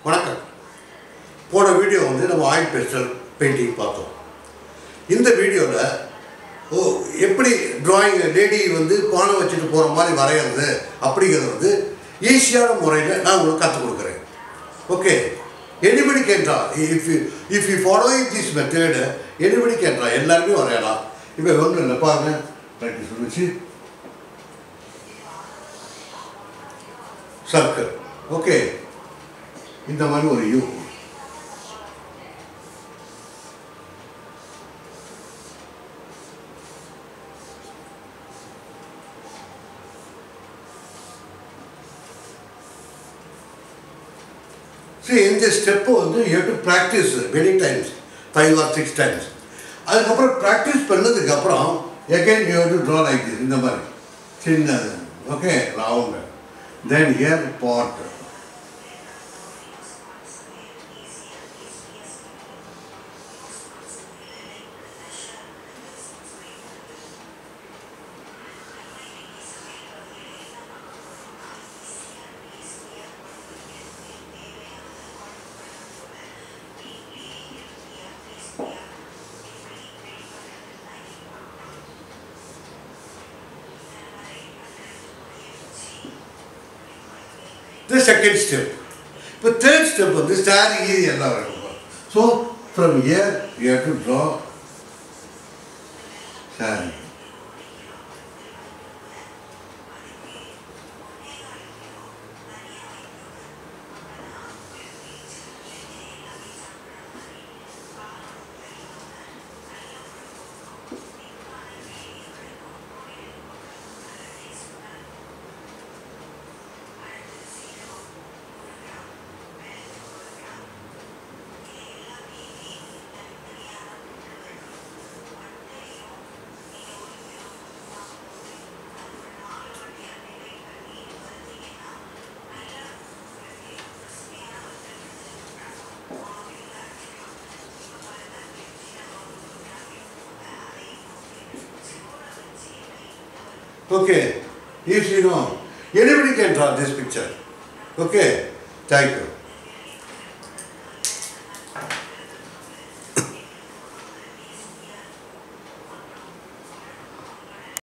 வணக்கம் போன வீடியோ வந்து நம்ம ஆயில் பெஸ்டல் பெயிண்டிங் பார்த்தோம் இந்த வீடியோவில் ஓ எப்படி டிராயிங் லேடி வந்து பானை வச்சுட்டு போகிற மாதிரி வரைகிறது அப்படிங்கிறது வந்து ஈஸியான முறையில் நான் உங்களுக்கு கற்றுக் கொடுக்குறேன் okay anybody can draw if you if you following this method anybody can draw எல்லாருமே வரையலாம் இப்போ ஒன்றும் இல்லை பாருங்க ப்ராக்டிஸ் வச்சு சர்க்கிள் ஓகே இந்த மாதிரி ஒரு யூ சரி இந்த ஸ்டெப்பு வந்து you to practise many times five or six times அதுக்கப்புறம் ப்ராக்டிஸ் பண்ணதுக்கப்புறம் again you to draw like this இந்த மாதிரி சின்னது okay round then here put the second step. இப்போ தேர்ட் ஸ்டெப் வந்து ஸ்டாரிங் இது எல்லாம் வரும் so from here you have to draw staring Okay, if you know, anybody can draw this picture. Okay, thank you.